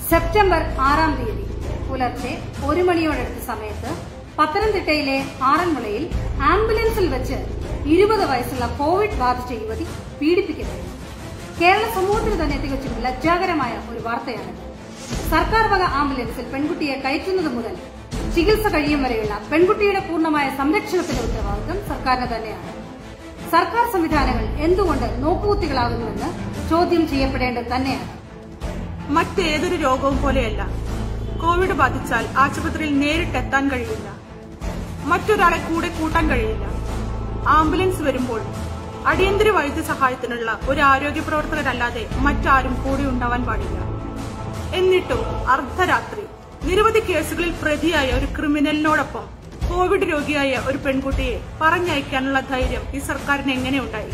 September ആറാം തീയതി പുലർച്ചെ ഒരു മണിയോടടുത്ത സമയത്ത് പത്തനംതിട്ടയിലെ ആറന്മുളയിൽ ആംബുലൻസിൽ വെച്ച് ഇരുപത് വയസ്സുള്ള കോവിഡ് ബാധിച്ച യുവതി പീഡിപ്പിക്കപ്പെട്ടു കേരള സമൂഹത്തിന് തന്നെ തികച്ചും ലജ്ജാകരമായ ഒരു വാർത്തയാണിത് സർക്കാർ വക ആംബുലൻസിൽ പെൺകുട്ടിയെ കയറ്റുന്നത് മുതൽ ചികിത്സ കഴിയും വരെയുള്ള പെൺകുട്ടിയുടെ പൂർണ്ണമായ സംരക്ഷണത്തിന്റെ ഉത്തരവാദിത്വം സർക്കാരിന് തന്നെയാണ് സർക്കാർ സംവിധാനങ്ങൾ എന്തുകൊണ്ട് നോക്കുകുത്തികളാകുന്നുവെന്ന് ചോദ്യം ചെയ്യപ്പെടേണ്ടത് തന്നെയാണ് മറ്റേതൊരു രോഗവും പോലെയല്ല കോവിഡ് ബാധിച്ചാൽ ആശുപത്രിയിൽ നേരിട്ടെത്താൻ കഴിയില്ല മറ്റൊരാളെ കൂടെ കൂട്ടാൻ കഴിയില്ല ആംബുലൻസ് വരുമ്പോൾ അടിയന്തര വൈദ്യസഹായത്തിനുള്ള ഒരു ആരോഗ്യ പ്രവർത്തകരല്ലാതെ മറ്റാരും കൂടെ ഉണ്ടാവാൻ പാടില്ല എന്നിട്ടും അർദ്ധരാത്രി നിരവധി കേസുകളിൽ പ്രതിയായ ഒരു ക്രിമിനലിനോടൊപ്പം കോവിഡ് രോഗിയായ ഒരു പെൺകുട്ടിയെ പറഞ്ഞയക്കാനുള്ള ധൈര്യം ഈ സർക്കാരിന് എങ്ങനെ ഉണ്ടായി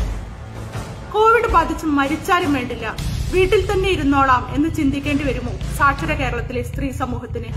കോവിഡ് ബാധിച്ച് മരിച്ചാലും വേണ്ടില്ല വീട്ടിൽ തന്നെ ഇരുന്നോളാം എന്ന് ചിന്തിക്കേണ്ടി വരുമോ സാക്ഷര കേരളത്തിലെ സ്ത്രീ സമൂഹത്തിന്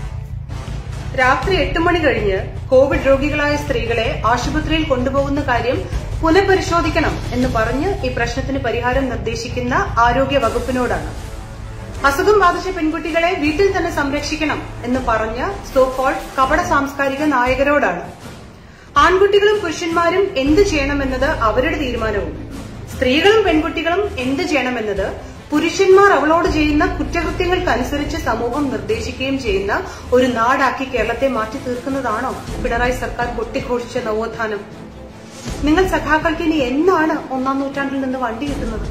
രാത്രി എട്ട് മണി കഴിഞ്ഞ് കോവിഡ് രോഗികളായ സ്ത്രീകളെ ആശുപത്രിയിൽ കൊണ്ടുപോകുന്ന കാര്യം പുനഃപരിശോധിക്കണം എന്ന് പറഞ്ഞ് ഈ പ്രശ്നത്തിന് പരിഹാരം നിർദ്ദേശിക്കുന്ന ആരോഗ്യ വകുപ്പിനോടാണ് അസുഖം ബാധിച്ച പെൺകുട്ടികളെ വീട്ടിൽ തന്നെ സംരക്ഷിക്കണം എന്ന് പറഞ്ഞ സോകോൾ കപട സാംസ്കാരിക നായകരോടാണ് ആൺകുട്ടികളും പുരുഷന്മാരും എന്ത് ചെയ്യണമെന്നത് അവരുടെ തീരുമാനവും സ്ത്രീകളും പെൺകുട്ടികളും എന്ത് ചെയ്യണമെന്നത് പുരുഷന്മാർ അവളോട് ചെയ്യുന്ന കുറ്റകൃത്യങ്ങൾക്കനുസരിച്ച് സമൂഹം നിർദ്ദേശിക്കുകയും ചെയ്യുന്ന ഒരു നാടാക്കി കേരളത്തെ മാറ്റി തീർക്കുന്നതാണോ പിണറായി സർക്കാർ പൊട്ടിഘോഷിച്ച നവോത്ഥാനം നിങ്ങൾ സഖാക്കൾക്ക് ഇനി എന്നാണ് ഒന്നാം നൂറ്റാണ്ടിൽ നിന്ന് വണ്ടി കിട്ടുന്നത്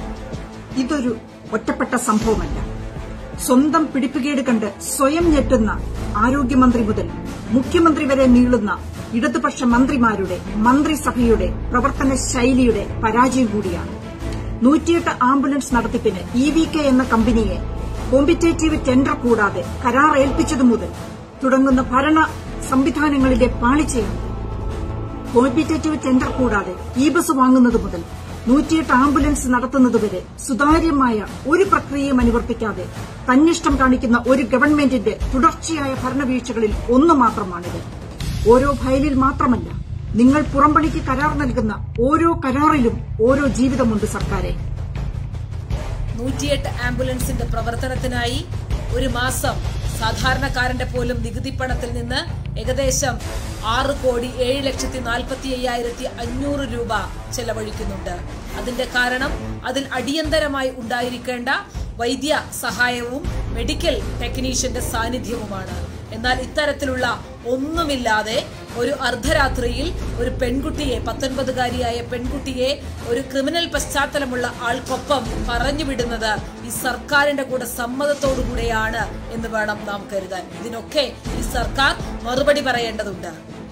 ഇതൊരു ഒറ്റപ്പെട്ട സംഭവമല്ല സ്വന്തം പിടിപ്പുകേട് കണ്ട് സ്വയം ഞെട്ടുന്ന ആരോഗ്യമന്ത്രി മുതൽ മുഖ്യമന്ത്രി വരെ നീളുന്ന ഇടതുപക്ഷ മന്ത്രിമാരുടെ മന്ത്രിസഭയുടെ പ്രവർത്തന ശൈലിയുടെ പരാജയം കൂടിയാണ് നൂറ്റിയെട്ട് ആംബുലൻസ് നടത്തിപ്പിന് ഇ വി കെ എന്ന കമ്പനിയെ കോമ്പറ്റേറ്റീവ് ടെൻഡർ കൂടാതെ കരാർ ഏൽപ്പിച്ചതു മുതൽ തുടങ്ങുന്ന ഭരണ സംവിധാനങ്ങളിലെ പാളിച്ചയാണ് കോമ്പറ്റേറ്റീവ് ടെൻഡർ കൂടാതെ ഇ ബസ് വാങ്ങുന്നത് മുതൽ നൂറ്റിയെട്ട് ആംബുലൻസ് നടത്തുന്നതുവരെ സുതാര്യമായ ഒരു പ്രക്രിയയും അനുവർത്തിക്കാതെ തന്നിഷ്ടം കാണിക്കുന്ന ഒരു ഗവൺമെന്റിന്റെ തുടർച്ചയായ ഭരണവീഴ്ചകളിൽ ഒന്ന് മാത്രമാണിത് ഓരോ ഫയലിൽ മാത്രമല്ല നിങ്ങൾ പുറംപണിക്ക് കരാർ നൽകുന്ന ഓരോ കരാറിലും ഓരോ ജീവിതമുണ്ട് സർക്കാരെ നൂറ്റിയെട്ട് ആംബുലൻസിന്റെ പ്രവർത്തനത്തിനായി ഒരു മാസം സാധാരണക്കാരന്റെ പോലും നികുതിപ്പണത്തിൽ നിന്ന് ഏകദേശം ആറ് കോടി ഏഴ് ലക്ഷത്തി നാൽപ്പത്തി അയ്യായിരത്തി അഞ്ഞൂറ് രൂപ ചെലവഴിക്കുന്നുണ്ട് അതിന്റെ കാരണം അതിൽ അടിയന്തരമായി ഉണ്ടായിരിക്കേണ്ട വൈദ്യ സഹായവും മെഡിക്കൽ ടെക്നീഷ്യന്റെ സാന്നിധ്യവുമാണ് എന്നാൽ ഇത്തരത്തിലുള്ള ഒന്നുമില്ലാതെ ഒരു അർദ്ധരാത്രിയിൽ ഒരു പെൺകുട്ടിയെ പത്തൊൻപതുകാരിയായ പെൺകുട്ടിയെ ഒരു ക്രിമിനൽ പശ്ചാത്തലമുള്ള ആൾക്കൊപ്പം പറഞ്ഞു വിടുന്നത് ഈ സർക്കാരിന്റെ കൂടെ സമ്മതത്തോടുകൂടെയാണ് എന്ന് വേണം നാം കരുതാൻ ഇതിനൊക്കെ ഈ സർക്കാർ മറുപടി പറയേണ്ടതുണ്ട്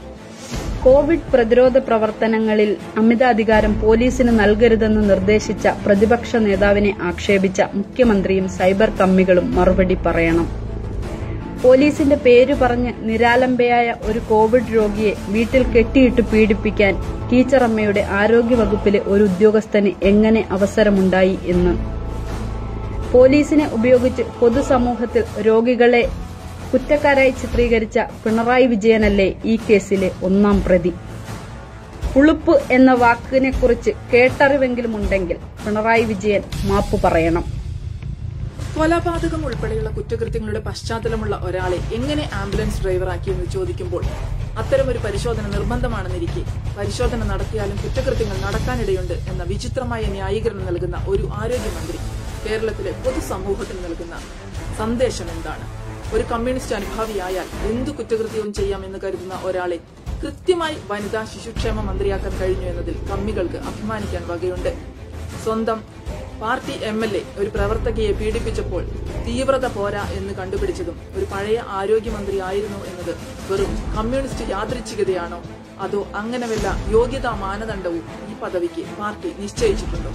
കോവിഡ് പ്രതിരോധ പ്രവർത്തനങ്ങളിൽ അമിതാധികാരം പോലീസിന് നൽകരുതെന്ന് നിർദ്ദേശിച്ച പ്രതിപക്ഷ നേതാവിനെ ആക്ഷേപിച്ച മുഖ്യമന്ത്രിയും സൈബർ കമ്മികളും മറുപടി പറയണം പോലീസിന്റെ പേര് പറഞ്ഞ് നിരാലംബയായ ഒരു കോവിഡ് രോഗിയെ വീട്ടിൽ കെട്ടിയിട്ട് പീഡിപ്പിക്കാൻ ടീച്ചറമ്മയുടെ ആരോഗ്യവകുപ്പിലെ ഒരു ഉദ്യോഗസ്ഥന് എങ്ങനെ അവസരമുണ്ടായി എന്ന് പോലീസിനെ ഉപയോഗിച്ച് പൊതുസമൂഹത്തിൽ രോഗികളെ കുറ്റക്കാരായി ചിത്രീകരിച്ച പിണറായി വിജയനല്ലേ ഈ കേസിലെ ഒന്നാം പ്രതി ഉളുപ്പ് എന്ന വാക്കിനെക്കുറിച്ച് കേട്ടറിവെങ്കിലും ഉണ്ടെങ്കിൽ പിണറായി വിജയൻ മാപ്പ് പറയണം കൊലപാതകം ഉൾപ്പെടെയുള്ള കുറ്റകൃത്യങ്ങളുടെ പശ്ചാത്തലമുള്ള ഒരാളെ എങ്ങനെ ആംബുലൻസ് ഡ്രൈവറാക്കിയെന്ന് ചോദിക്കുമ്പോൾ അത്തരമൊരു പരിശോധന നിർബന്ധമാണെന്നിരിക്കെ പരിശോധന നടത്തിയാലും കുറ്റകൃത്യങ്ങൾ നടക്കാനിടയുണ്ട് എന്ന വിചിത്രമായ ന്യായീകരണം നൽകുന്ന ഒരു ആരോഗ്യമന്ത്രി കേരളത്തിലെ പൊതുസമൂഹത്തിന് നൽകുന്ന സന്ദേശം എന്താണ് ഒരു കമ്മ്യൂണിസ്റ്റ് അനുഭാവിയായാൽ എന്തു കുറ്റകൃത്യവും ചെയ്യാമെന്ന് കരുതുന്ന ഒരാളെ കൃത്യമായി വനിതാ ശിശുക്ഷേമ മന്ത്രിയാക്കാൻ കഴിഞ്ഞു എന്നതിൽ കമ്മികൾക്ക് അഭിമാനിക്കാൻ വകയുണ്ട് സ്വന്തം പാർട്ടി എം എൽ എ ഒരു പ്രവർത്തകയെ പീഡിപ്പിച്ചപ്പോൾ തീവ്രത പോരാ എന്ന് കണ്ടുപിടിച്ചതും ഒരു പഴയ ആരോഗ്യമന്ത്രി ആയിരുന്നു എന്നത് വെറും കമ്മ്യൂണിസ്റ്റ് യാദൃച്ഛികതയാണോ അതോ അങ്ങനെ വല്ല യോഗ്യതാ മാനദണ്ഡവും ഈ പദവിക്ക് പാർട്ടി നിശ്ചയിച്ചിട്ടുണ്ടോ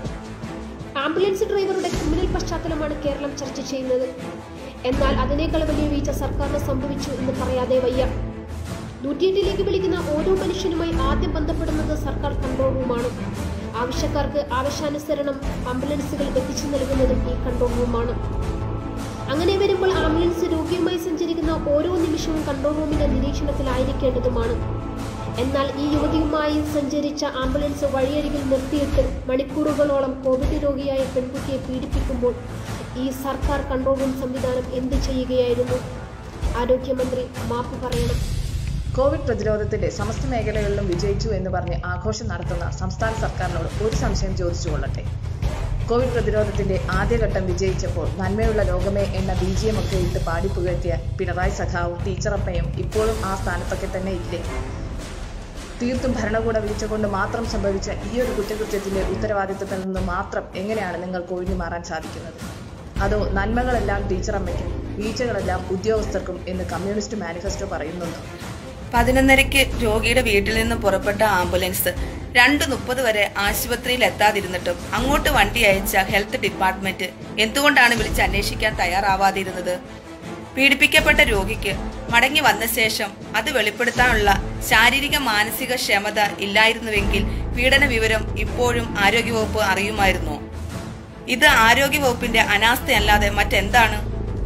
ആംബുലൻസ് ഡ്രൈവറുടെ ക്രിമിനൽ പശ്ചാത്തലമാണ് കേരളം ചർച്ച ചെയ്യുന്നത് എന്നാൽ അതിനേക്കാൾ വലിയ വീഴ്ച സർക്കാരിന് സംഭവിച്ചു എന്ന് പറയാതെ വയ്യ നൂറ്റിയെട്ടിലേക്ക് വിളിക്കുന്ന ഓരോ മനുഷ്യനുമായി ആദ്യം ബന്ധപ്പെടുന്നത് സർക്കാർ കൺട്രോൾ റൂമാണ് ആവശ്യക്കാർക്ക് ആവശ്യാനുസരണം ആംബുലൻസുകൾ എത്തിച്ചു നൽകുന്നതും ഈ കൺട്രോൾ റൂമാണ് അങ്ങനെ വരുമ്പോൾ ആംബുലൻസ് രോഗിയുമായി സഞ്ചരിക്കുന്ന ഓരോ നിമിഷവും കൺട്രോൾ റൂമിന്റെ നിരീക്ഷണത്തിലായിരിക്കേണ്ടതുമാണ് എന്നാൽ ഈ യുവതിയുമായി സഞ്ചരിച്ച ആംബുലൻസ് വഴിയരികിൽ നിർത്തിയിട്ട് മണിക്കൂറുകളോളം കോവിഡ് രോഗിയായ പെൺകുട്ടിയെ പീഡിപ്പിക്കുമ്പോൾ ഈ സർക്കാർ കൺട്രോൾ റൂം സംവിധാനം എന്ത് ചെയ്യുകയായിരുന്നു ആരോഗ്യമന്ത്രി മാപ്പ് പറയണം കോവിഡ് പ്രതിരോധത്തിന്റെ സമസ്ത മേഖലകളിലും വിജയിച്ചു എന്ന് പറഞ്ഞ് ആഘോഷം നടത്തുന്ന സംസ്ഥാന സർക്കാരിനോട് ഒരു സംശയം ചോദിച്ചു കൊള്ളട്ടെ കോവിഡ് പ്രതിരോധത്തിന്റെ ആദ്യഘട്ടം വിജയിച്ചപ്പോൾ നന്മയുള്ള ലോകമേ എന്ന ബീജിയമൊക്കെ ഇട്ട് പാടിപ്പുകഴ്ത്തിയ പിണറായി സഖാവും ടീച്ചറപ്പയും ഇപ്പോഴും ആ സ്ഥാനത്തൊക്കെ തന്നെ ഇല്ലേ തീർത്തും ഭരണകൂട വീഴ്ച കൊണ്ട് മാത്രം സംഭവിച്ച ഈ ഒരു കുറ്റകൃത്യത്തിന്റെ ഉത്തരവാദിത്തത്തിൽ നിന്ന് മാത്രം എങ്ങനെയാണ് നിങ്ങൾക്ക് ഒഴിഞ്ഞു മാറാൻ സാധിക്കുന്നത് അതോ നന്മകളെല്ലാം ടീച്ചറമ്മയ്ക്കും വീഴ്ചകളെല്ലാം ഉദ്യോഗസ്ഥർക്കും എന്ന് കമ്മ്യൂണിസ്റ്റ് മാനിഫെസ്റ്റോ പറയുന്നുണ്ടോ പതിനൊന്നരയ്ക്ക് രോഗിയുടെ വീട്ടിൽ നിന്ന് പുറപ്പെട്ട ആംബുലൻസ് രണ്ട് മുപ്പത് വരെ ആശുപത്രിയിൽ എത്താതിരുന്നിട്ടും അങ്ങോട്ട് വണ്ടി അയച്ച ഹെൽത്ത് ഡിപ്പാർട്ട്മെന്റ് എന്തുകൊണ്ടാണ് വിളിച്ച് അന്വേഷിക്കാൻ തയ്യാറാവാതിരുന്നത് പീഡിപ്പിക്കപ്പെട്ട രോഗിക്ക് മടങ്ങി വന്ന ശേഷം അത് വെളിപ്പെടുത്താനുള്ള ശാരീരിക മാനസിക ക്ഷമത ഇല്ലായിരുന്നുവെങ്കിൽ പീഡന വിവരം ഇപ്പോഴും ആരോഗ്യവകുപ്പ് അറിയുമായിരുന്നോ ഇത് ആരോഗ്യവകുപ്പിന്റെ അനാസ്ഥയല്ലാതെ മറ്റെന്താണ്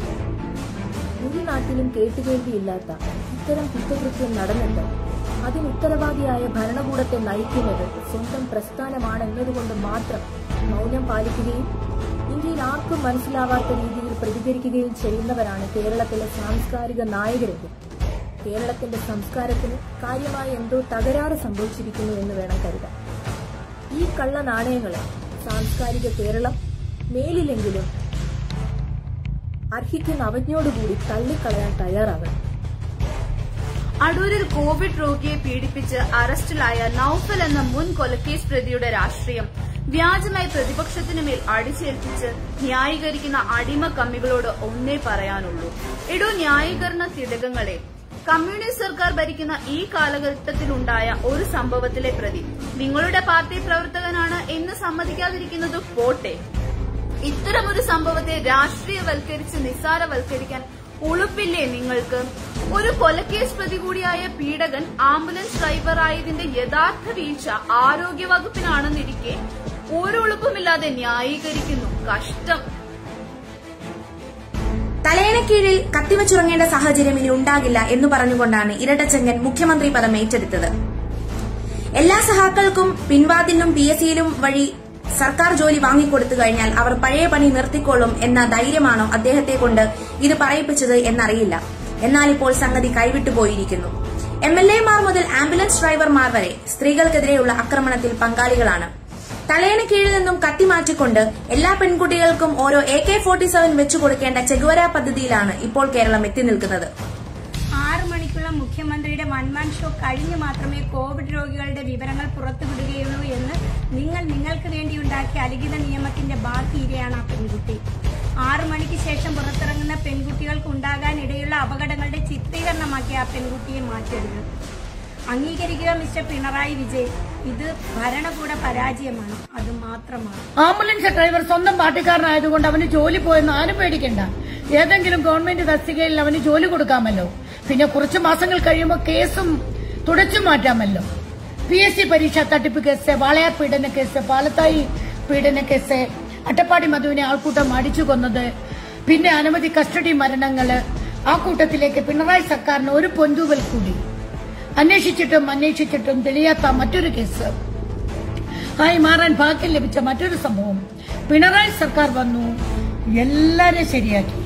ഒരു നാട്ടിലും കേട്ടുകേൾവിയില്ലാത്ത ഇത്തരം കുറ്റകൃത്യം നടന്നിട്ട് അതിന് ഉത്തരവാദിയായ ഭരണകൂടത്തെ നയിക്കുന്നത് സ്വന്തം പ്രസ്ഥാനമാണെന്നതുകൊണ്ട് മാത്രം മൗനം പാലിക്കുകയും ഇന്ത്യയിൽ ആർക്കും മനസ്സിലാവാത്ത രീതിയിൽ പ്രതികരിക്കുകയും ചെയ്യുന്നവരാണ് കേരളത്തിലെ സാംസ്കാരിക നായകരെങ്കിൽ കേരളത്തിന്റെ സംസ്കാരത്തിന് കാര്യമായ എന്തോ തകരാറ് സംഭവിച്ചിരിക്കുന്നു എന്ന് വേണം കരുതാൻ ഈ കള്ള നാണയങ്ങളെ സാംസ്കാരിക കേരളം മേലിലെങ്കിലും അർഹിക്കുന്ന അവജ്ഞയോടുകൂടി തള്ളിക്കളയാൻ തയ്യാറാകണം അടൂരിൽ കോവിഡ് രോഗിയെ പീഡിപ്പിച്ച് അറസ്റ്റിലായ നൌഫൽ എന്ന മുൻ കൊലക്കേസ് പ്രതിയുടെ രാഷ്ട്രീയം വ്യാജമായി പ്രതിപക്ഷത്തിനു മേൽ അടിച്ചേൽപ്പിച്ച് ന്യായീകരിക്കുന്ന അടിമ കമ്മികളോട് ഒന്നേ പറയാനുള്ളൂ എടോ ന്യായീകരണ തിലകങ്ങളെ കമ്മ്യൂണിസ്റ്റ് സർക്കാർ ഭരിക്കുന്ന ഈ കാലഘട്ടത്തിലുണ്ടായ ഒരു സംഭവത്തിലെ പ്രതി നിങ്ങളുടെ പാർട്ടി പ്രവർത്തകനാണ് എന്ന് സമ്മതിക്കാതിരിക്കുന്നത് പോട്ടെ ഇത്തരമൊരു സംഭവത്തെ രാഷ്ട്രീയവൽക്കരിച്ച് നിസ്സാരവൽക്കരിക്കാൻ ഉളുപ്പില്ലേ നിങ്ങൾക്ക് ഒരു കൊലക്കേസ് പ്രതി കൂടിയായ പീഡകൻ ആംബുലൻസ് ഡ്രൈവറായതിന്റെ യഥാർത്ഥ വീഴ്ച ആരോഗ്യവകുപ്പിനാണെന്നിരിക്കെ ഒരു ഉളുപ്പുമില്ലാതെ ന്യായീകരിക്കുന്നു കഷ്ടം തലയണക്കീഴിൽ കത്തിവച്ചുറങ്ങേണ്ട സാഹചര്യം ഇനി ഉണ്ടാകില്ല എന്ന് പറഞ്ഞുകൊണ്ടാണ് ഇരട്ടച്ചെങ്കൻ മുഖ്യമന്ത്രി പദം ഏറ്റെടുത്തത് എല്ലാ സഹാക്കൾക്കും പിൻവാതിലും പി എസ് സിയിലും വഴി സർക്കാർ ജോലി വാങ്ങിക്കൊടുത്തു കഴിഞ്ഞാൽ അവർ പഴയ പണി നിർത്തിക്കൊള്ളും എന്ന ധൈര്യമാണോ അദ്ദേഹത്തെ കൊണ്ട് ഇത് പറയിപ്പിച്ചത് എന്നറിയില്ല എന്നാൽ ഇപ്പോൾ സംഗതി കൈവിട്ടു പോയിരിക്കുന്നു എം എൽ എമാർ മുതൽ ആംബുലൻസ് ഡ്രൈവർമാർ വരെ സ്ത്രീകൾക്കെതിരെയുള്ള ആക്രമണത്തിൽ പങ്കാളികളാണ് തലയണ കീഴിൽ നിന്നും കത്തി മാറ്റിക്കൊണ്ട് എല്ലാ പെൺകുട്ടികൾക്കും ഓരോ എ കെ ഫോർട്ടി സെവൻ വെച്ചു കൊടുക്കേണ്ട ചെഗുവര പദ്ധതിയിലാണ് ഇപ്പോൾ കേരളം എത്തി നിൽക്കുന്നത് ആറ് മണിക്കുള്ള മുഖ്യമന്ത്രിയുടെ വൺമാൻ ഷോ കഴിഞ്ഞു മാത്രമേ കോവിഡ് രോഗികളുടെ വിവരങ്ങൾ പുറത്തുവിടുകയുള്ളൂ എന്ന് നിങ്ങൾ നിങ്ങൾക്ക് വേണ്ടി ഉണ്ടാക്കിയ അലിഖിത നിയമത്തിന്റെ ബാക്കി ഇരയാണ് ആ പെൺകുട്ടി ആറു മണിക്ക് ശേഷം പുറത്തിറങ്ങുന്ന പെൺകുട്ടികൾക്ക് ഉണ്ടാകാൻ ഇടയുള്ള അപകടങ്ങളുടെ ചിത്രീകരണമാക്കി ആ പെൺകുട്ടിയെ മാറ്റരുത് അംഗീകരിക്കുക മിസ്റ്റർ പിണറായി വിജയൻ ഇത് ഭരണകൂട പരാജയമാണ് അത് മാത്രമാണ് ആംബുലൻസ് ഡ്രൈവർ സ്വന്തം പാർട്ടിക്കാരനായതുകൊണ്ട് അവന് ജോലി പോയെന്ന് ആരും പേടിക്കണ്ട ഏതെങ്കിലും ഗവൺമെന്റ് തസ്തികയിൽ അവന് ജോലി കൊടുക്കാമല്ലോ പിന്നെ കുറച്ച് മാസങ്ങൾ കഴിയുമ്പോൾ കേസും തുടച്ചു മാറ്റാമല്ലോ പി എസ് സി പരീക്ഷ തട്ടിപ്പ് കേസ് വാളയാർ പീഡന കേസ് പാലത്തായി പീഡന കേസ് അട്ടപ്പാടി മധുവിനെ ആൾക്കൂട്ടം അടിച്ചു കൊന്നത് പിന്നെ അനവധി കസ്റ്റഡി മരണങ്ങള് ആ കൂട്ടത്തിലേക്ക് പിണറായി സർക്കാരിന് ഒരു പൊന്തൂവൽ കൂടി അന്വേഷിച്ചിട്ടും അന്വേഷിച്ചിട്ടും തെളിയാത്ത മറ്റൊരു കേസ് ആയി മാറാൻ ഭാഗ്യം ലഭിച്ച മറ്റൊരു സംഭവം പിണറായി സർക്കാർ വന്നു എല്ലാരും ശരിയാക്കി